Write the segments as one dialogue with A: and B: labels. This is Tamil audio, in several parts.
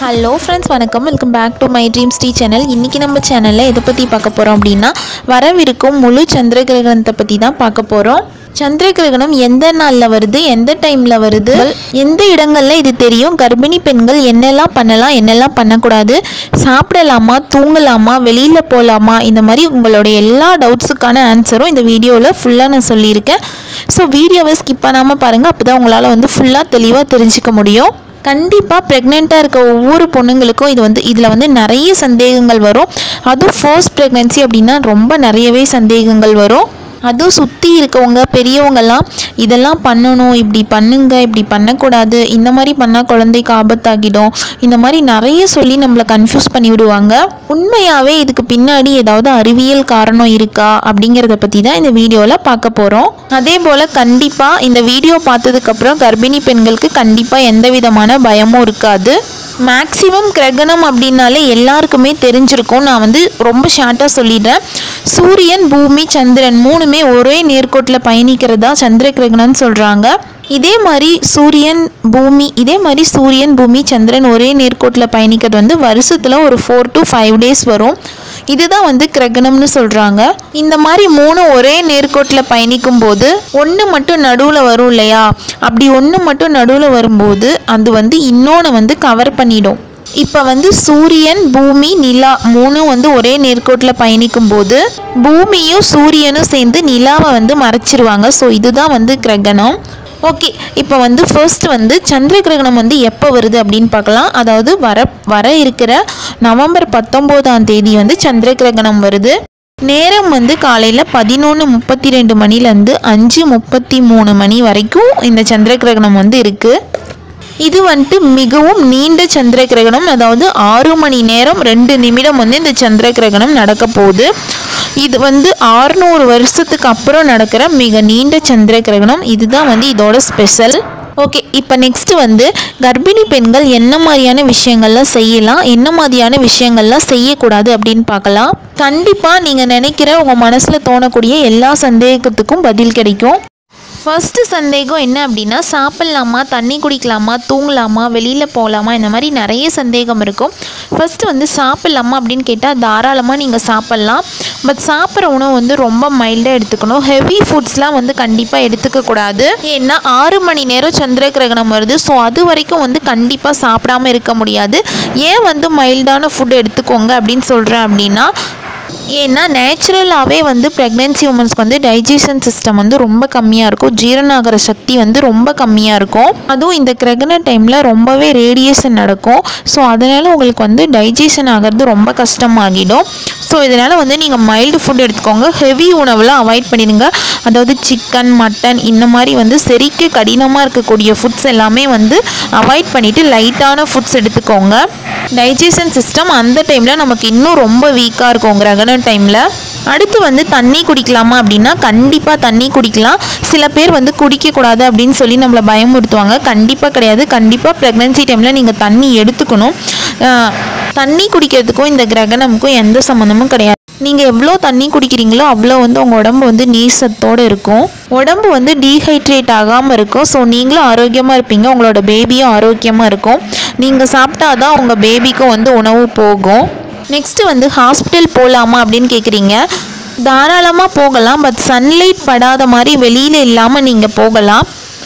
A: ஹலோ ஃப்ரெண்ட்ஸ் வணக்கம் welcome back to my dreams T channel இன்றைக்கி நம்ம சேனலில் எதை பற்றி பார்க்க போகிறோம் அப்படின்னா வரவிருக்கும் முழு சந்திர கிரகணத்தை பற்றி தான் பார்க்க போகிறோம் சந்திர கிரகணம் எந்த நாளில் வருது எந்த டைமில் வருது எந்த இடங்களில் இது தெரியும் கர்ப்பிணி பெண்கள் என்னெல்லாம் பண்ணலாம் என்னெல்லாம் பண்ணக்கூடாது சாப்பிடலாமா தூங்கலாமா வெளியில் போகலாமா இந்த மாதிரி உங்களுடைய எல்லா டவுட்ஸுக்கான ஆன்சரும் இந்த வீடியோவில் ஃபுல்லாக நான் சொல்லியிருக்கேன் ஸோ வீடியோவை ஸ்கிப் பண்ணாமல் பாருங்கள் அப்போ தான் உங்களால் வந்து ஃபுல்லாக தெளிவாக தெரிஞ்சுக்க முடியும் கண்டிப்பாக ப்ரெக்னெண்ட்டாக இருக்க ஒவ்வொரு பொண்ணுங்களுக்கும் இது வந்து இதில் வந்து நிறைய சந்தேகங்கள் வரும் அதுவும் ஃபர்ஸ்ட் ப்ரெக்னென்சி அப்படின்னா ரொம்ப நிறையவே சந்தேகங்கள் வரும் அதுவும் சுற்றி இருக்கவங்க பெரியவங்கெல்லாம் இதெல்லாம் பண்ணணும் இப்படி பண்ணுங்க இப்படி பண்ணக்கூடாது இந்த மாதிரி பண்ணால் குழந்தைக்கு ஆபத்தாகிடும் இந்த மாதிரி நிறைய சொல்லி நம்மளை கன்ஃபியூஸ் பண்ணி விடுவாங்க உண்மையாகவே இதுக்கு பின்னாடி ஏதாவது அறிவியல் காரணம் இருக்கா அப்படிங்கிறத பற்றி தான் இந்த வீடியோவில் பார்க்க போகிறோம் அதே போல் கண்டிப்பாக இந்த வீடியோ பார்த்ததுக்கப்புறம் கர்ப்பிணி பெண்களுக்கு கண்டிப்பாக எந்த விதமான பயமும் இருக்காது மேக்ஸிமம் கிரகணம் அப்படின்னாலே எல்லாருக்குமே தெரிஞ்சிருக்கும் நான் வந்து ரொம்ப ஷார்ட்டாக சொல்லிடுறேன் சூரியன் பூமி சந்திரன் மூணுமே ஒரே நேர்கோட்டில் பயணிக்கிறதா சந்திர கிரகணம்னு சொல்கிறாங்க இதே மாதிரி சூரியன் பூமி இதே மாதிரி சூரியன் பூமி சந்திரன் ஒரே நேர்கோட்டில் பயணிக்கிறது வந்து வருஷத்தில் ஒரு ஃபோர் டு ஃபைவ் டேஸ் வரும் இதுதான் வந்து கிரகணம்னு சொல்கிறாங்க இந்த மாதிரி மூணு ஒரே நேர்கோட்டில் பயணிக்கும் போது ஒன்று மட்டும் நடுவில் வரும் இல்லையா அப்படி ஒன்று மட்டும் நடுவில் வரும்போது அது வந்து இன்னொன்று வந்து கவர் பண்ணிடும் இப்போ வந்து சூரியன் பூமி நிலா மூணும் வந்து ஒரே நேர்கோட்டில் பயணிக்கும் போது பூமியும் சூரியனும் சேர்ந்து நிலாவை வந்து மறைச்சிருவாங்க ஸோ இதுதான் வந்து கிரகணம் ஓகே இப்போ வந்து ஃபர்ஸ்ட் வந்து சந்திர கிரகணம் வந்து எப்போ வருது அப்படின்னு பார்க்கலாம் அதாவது வர வர இருக்கிற நவம்பர் பத்தொம்போதாம் தேதி வந்து சந்திர கிரகணம் வருது நேரம் வந்து காலையில் பதினொன்று முப்பத்தி ரெண்டு மணிலேருந்து அஞ்சு முப்பத்தி மூணு மணி வரைக்கும் இந்த சந்திர கிரகணம் வந்து இருக்குது இது வந்துட்டு மிகவும் நீண்ட சந்திர கிரகணம் அதாவது ஆறு மணி நேரம் ரெண்டு நிமிடம் வந்து இந்த சந்திர கிரகணம் நடக்க போகுது இது வந்து ஆறுநூறு வருஷத்துக்கு அப்புறம் நடக்கிற மிக நீண்ட சந்திர கிரகணம் இதுதான் வந்து இதோட ஸ்பெஷல் ஓகே இப்போ நெக்ஸ்ட் வந்து கர்ப்பிணி பெண்கள் என்ன மாதிரியான விஷயங்கள்லாம் செய்யலாம் என்ன மாதிரியான விஷயங்கள்லாம் செய்யக்கூடாது அப்படின்னு பார்க்கலாம் கண்டிப்பாக நீங்கள் நினைக்கிற உங்கள் மனசில் தோணக்கூடிய எல்லா சந்தேகத்துக்கும் பதில் கிடைக்கும் ஃபர்ஸ்ட்டு சந்தேகம் என்ன அப்படின்னா சாப்பிட்லாமா தண்ணி குடிக்கலாமா தூங்கலாமா வெளியில் போகலாமா இந்த மாதிரி நிறைய சந்தேகம் இருக்கும் ஃபர்ஸ்ட் வந்து சாப்பிட்லாமா அப்படின்னு கேட்டால் தாராளமாக நீங்கள் சாப்பிட்லாம் பட் சாப்பிட்ற உணவு வந்து ரொம்ப மைல்டாக எடுத்துக்கணும் ஹெவி ஃபுட்ஸ்லாம் வந்து கண்டிப்பாக எடுத்துக்கக்கூடாது ஏன்னா ஆறு மணி நேரம் சந்திர கிரகணம் வருது ஸோ அது வரைக்கும் வந்து கண்டிப்பாக சாப்பிடாம இருக்க முடியாது ஏன் வந்து மைல்டான ஃபுட் எடுத்துக்கோங்க அப்படின்னு சொல்கிறேன் அப்படின்னா ஏன்னா நேச்சுரலாகவே வந்து ப்ரெக்னென்சி உமன்ஸ்க்கு வந்து டைஜஷன் சிஸ்டம் வந்து ரொம்ப கம்மியாக இருக்கும் ஜீரணாகிற சக்தி வந்து ரொம்ப கம்மியாக இருக்கும் அதுவும் இந்த கிரகண டைமில் ரொம்பவே ரேடியேஷன் நடக்கும் ஸோ அதனால் உங்களுக்கு வந்து டைஜஷன் ஆகிறது ரொம்ப கஷ்டமாகிடும் ஸோ இதனால் வந்து நீங்கள் மைல்டு ஃபுட் எடுத்துக்கோங்க ஹெவி உணவுலாம் அவாய்ட் பண்ணிடுங்க அதாவது சிக்கன் மட்டன் இந்த மாதிரி வந்து செரிக்க கடினமாக இருக்கக்கூடிய ஃபுட்ஸ் எல்லாமே வந்து அவாய்ட் பண்ணிவிட்டு லைட்டான ஃபுட்ஸ் எடுத்துக்கோங்க டைஜஷன் சிஸ்டம் அந்த டைமில் நமக்கு இன்னும் ரொம்ப வீக்காக இருக்கும் கிரகண டைமில் அடுத்து வந்து தண்ணி குடிக்கலாமா அப்படின்னா கண்டிப்பாக தண்ணி குடிக்கலாம் சில பேர் வந்து குடிக்கக்கூடாது அப்படின்னு சொல்லி நம்மளை பயமுறுத்துவாங்க கண்டிப்பாக கிடையாது கண்டிப்பாக ப்ரெக்னென்சி டைமில் நீங்கள் தண்ணி எடுத்துக்கணும் அஹ், தண்ணி குடிக்கிறதுக்கும் இந்த கிரகணமுக்கும் எந்த சம்மந்தமும் கிடையாது நீங்கள் எவ்வளோ தண்ணி குடிக்கிறீங்களோ அவ்வளோ வந்து உங்கள் உடம்பு வந்து நீர் சத்தோடு இருக்கும் உடம்பு வந்து டீஹைட்ரேட் ஆகாமல் இருக்கும் ஸோ நீங்களும் ஆரோக்கியமாக இருப்பீங்க உங்களோட பேபியும் ஆரோக்கியமாக இருக்கும் நீங்கள் சாப்பிட்டாதான் உங்கள் பேபிக்கும் வந்து உணவு போகும் நெக்ஸ்ட்டு வந்து ஹாஸ்பிட்டல் போகலாமா அப்படின்னு கேட்குறீங்க தாராளமாக போகலாம் பட் சன்லைட் படாத மாதிரி வெளியில் இல்லாமல் நீங்கள் போகலாம்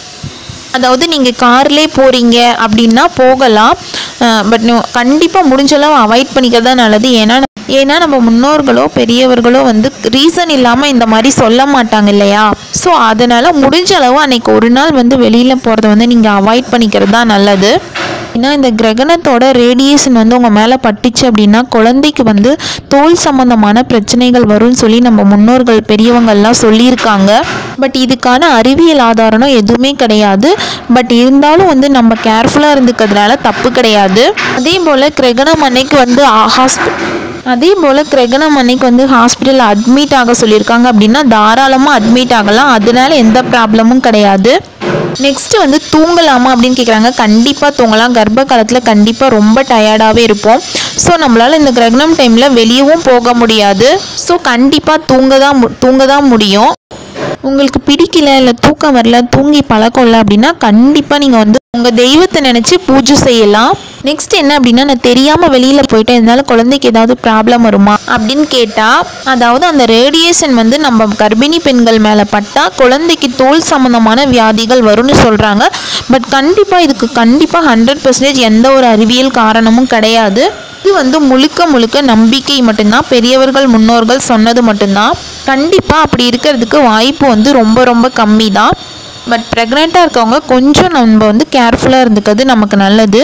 A: அதாவது நீங்கள் கார்லேயே போகிறீங்க அப்படின்னா போகலாம் பட் கண்டிப்பாக முடிஞ்சளவு அவாய்ட் பண்ணிக்கிறது தான் நல்லது ஏன்னா ஏன்னா நம்ம முன்னோர்களோ பெரியவர்களோ வந்து ரீசன் இல்லாமல் இந்த மாதிரி சொல்ல மாட்டாங்க இல்லையா ஸோ அதனால் முடிஞ்ச அளவு அன்னைக்கு ஒரு நாள் வந்து வெளியில் போகிறத வந்து நீங்கள் அவாய்ட் பண்ணிக்கிறது தான் நல்லது ஏன்னா இந்த கிரகணத்தோட ரேடியேஷன் வந்து உங்கள் மேலே பட்டுச்சு அப்படின்னா குழந்தைக்கு வந்து தோல் சம்பந்தமான பிரச்சனைகள் வரும்னு சொல்லி நம்ம முன்னோர்கள் பெரியவங்கள்லாம் சொல்லியிருக்காங்க பட் இதுக்கான அறிவியல் ஆதாரம் எதுவுமே கிடையாது பட் இருந்தாலும் வந்து நம்ம கேர்ஃபுல்லாக இருந்துக்கிறதுனால தப்பு கிடையாது அதே போல் கிரகணம் அன்னைக்கு வந்து ஹாஸ்பிட்டல் அதே போல் கிரகணம் அன்னைக்கு வந்து ஹாஸ்பிட்டலில் அட்மிட் ஆக சொல்லியிருக்காங்க அப்படின்னா தாராளமாக அட்மிட் ஆகலாம் அதனால எந்த ப்ராப்ளமும் கிடையாது நெக்ஸ்ட்டு வந்து தூங்கலாமா அப்படின்னு கேட்குறாங்க கண்டிப்பாக தூங்கலாம் கர்ப்ப காலத்தில் கண்டிப்பாக ரொம்ப டயர்டாகவே இருப்போம் ஸோ நம்மளால் இந்த கிரகணம் டைமில் வெளியவும் போக முடியாது ஸோ கண்டிப்பாக தூங்க தான் மு- தூங்க தான் முடியும் உங்களுக்கு பிடிக்கல இல்லை தூக்கம் வரல தூங்கி பழக்கம் இல்லை அப்படின்னா கண்டிப்பாக நீங்கள் வந்து உங்கள் தெய்வத்தை நினச்சி பூஜை செய்யலாம் நெக்ஸ்ட் என்ன அப்படின்னா நான் தெரியாமல் வெளியில் போயிட்டேன் இதனால குழந்தைக்கு ஏதாவது ப்ராப்ளம் வருமா அப்படின்னு கேட்டால் அதாவது அந்த ரேடியேஷன் வந்து நம்ம கர்ப்பிணி பெண்கள் மேலே பட்டால் குழந்தைக்கு தோல் சம்மந்தமான வியாதிகள் வரும்னு சொல்கிறாங்க பட் கண்டிப்பாக இதுக்கு கண்டிப்பாக ஹண்ட்ரட் பர்சன்டேஜ் எந்த ஒரு அறிவியல் காரணமும் கிடையாது இது வந்து முழுக்க முழுக்க நம்பிக்கை மட்டும்தான் பெரியவர்கள் முன்னோர்கள் சொன்னது மட்டும்தான் கண்டிப்பாக அப்படி இருக்கிறதுக்கு வாய்ப்பு வந்து ரொம்ப ரொம்ப கம்மி தான் பட் ப்ரெக்னெண்ட்டாக இருக்கவங்க கொஞ்சம் நம்ம வந்து கேர்ஃபுல்லாக இருந்துக்கிறது நமக்கு நல்லது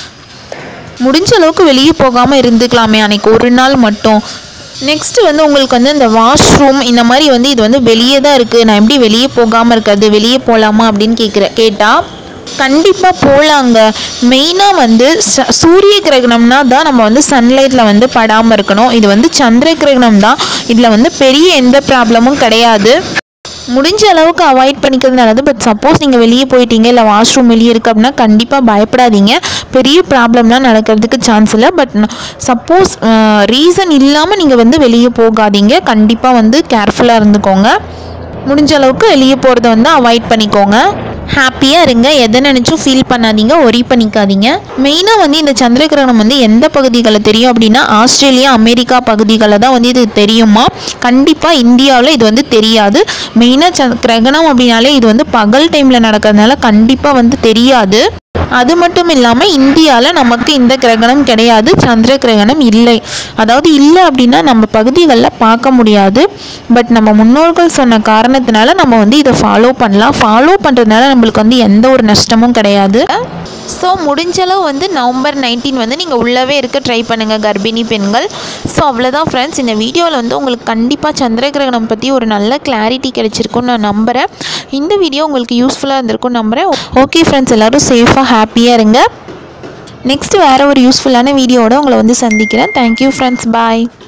A: முடிஞ்ச அளவுக்கு வெளியே போகாமல் இருந்துக்கலாமே அன்னைக்கு ஒரு நாள் மட்டும் நெக்ஸ்ட் வந்து உங்களுக்கு வந்து இந்த வாஷ்ரூம் இந்த மாதிரி வந்து இது வந்து வெளியே தான் இருக்குது நான் எப்படி வெளியே போகாமல் இருக்கிறது வெளியே போகலாமா அப்படின்னு கேட்குற கேட்டால் கண்டிப்பாக போகலாங்க மெயினாக வந்து ச சூரிய கிரகணம்னா தான் நம்ம வந்து சன்லைட்டில் வந்து படாமல் இருக்கணும் இது வந்து சந்திர கிரகணம் தான் இதில் வந்து பெரிய எந்த ப்ராப்ளமும் கிடையாது முடிஞ்ச அளவுக்கு அவாய்ட் பண்ணிக்கிறது நல்லது பட் சப்போஸ் நீங்கள் வெளியே போயிட்டீங்க இல்லை வாஷ்ரூம் வெளியே இருக்குது அப்படின்னா கண்டிப்பாக பயப்படாதீங்க பெரிய ப்ராப்ளம்லாம் நடக்கிறதுக்கு சான்ஸ் இல்லை பட் சப்போஸ் ரீசன் இல்லாமல் நீங்கள் வந்து வெளியே போகாதீங்க கண்டிப்பாக வந்து கேர்ஃபுல்லாக இருந்துக்கோங்க முடிஞ்ச அளவுக்கு வெளியே போகிறத வந்து அவாய்ட் பண்ணிக்கோங்க ஹாப்பியாக இருங்க எதை நினச்சும் ஃபீல் பண்ணாதீங்க ஒரி பண்ணிக்காதீங்க மெயினாக வந்து இந்த சந்திர கிரகணம் வந்து எந்த பகுதிகளில் தெரியும் அப்படின்னா ஆஸ்திரேலியா அமெரிக்கா பகுதிகளில் தான் வந்து இது தெரியுமா கண்டிப்பாக இந்தியாவில் இது வந்து தெரியாது மெயினாக ச கிரகணம் அப்படின்னாலே இது வந்து பகல் டைமில் நடக்கிறதுனால கண்டிப்பாக வந்து தெரியாது அது மட்டும் இல்லாமல் இந்தியாவில் நமக்கு இந்த கிரகணம் கிடையாது சந்திர கிரகணம் இல்லை அதாவது இல்லை அப்படின்னா நம்ம பகுதிகளில் பார்க்க முடியாது பட் நம்ம முன்னோர்கள் சொன்ன காரணத்தினால நம்ம வந்து இதை ஃபாலோ பண்ணலாம் ஃபாலோ பண்ணுறதுனால நம்மளுக்கு வந்து எந்த ஒரு நஷ்டமும் கிடையாது ஸோ முடிஞ்சளவு வந்து நவம்பர் நைன்டீன் வந்து நீங்கள் உள்ளவே இருக்க ட்ரை பண்ணுங்கள் கர்ப்பிணி பெண்கள் ஸோ அவ்வளோதான் ஃப்ரெண்ட்ஸ் இந்த வீடியோவில் வந்து உங்களுக்கு கண்டிப்பாக சந்திர கிரகணம் பற்றி ஒரு நல்ல கிளாரிட்டி கிடைச்சிருக்கும்னு நான் நம்புகிறேன் இந்த வீடியோ உங்களுக்கு யூஸ்ஃபுல்லாக இருந்திருக்கும்னு நம்புகிறேன் ஓகே ஃப்ரெண்ட்ஸ் எல்லோரும் சேஃபாக ஹாப்பியாக இருங்க நெக்ஸ்ட் வேறு ஒரு யூஸ்ஃபுல்லான வீடியோவோட உங்களை வந்து சந்திக்கிறேன் தேங்க்யூ ஃப்ரெண்ட்ஸ் பாய்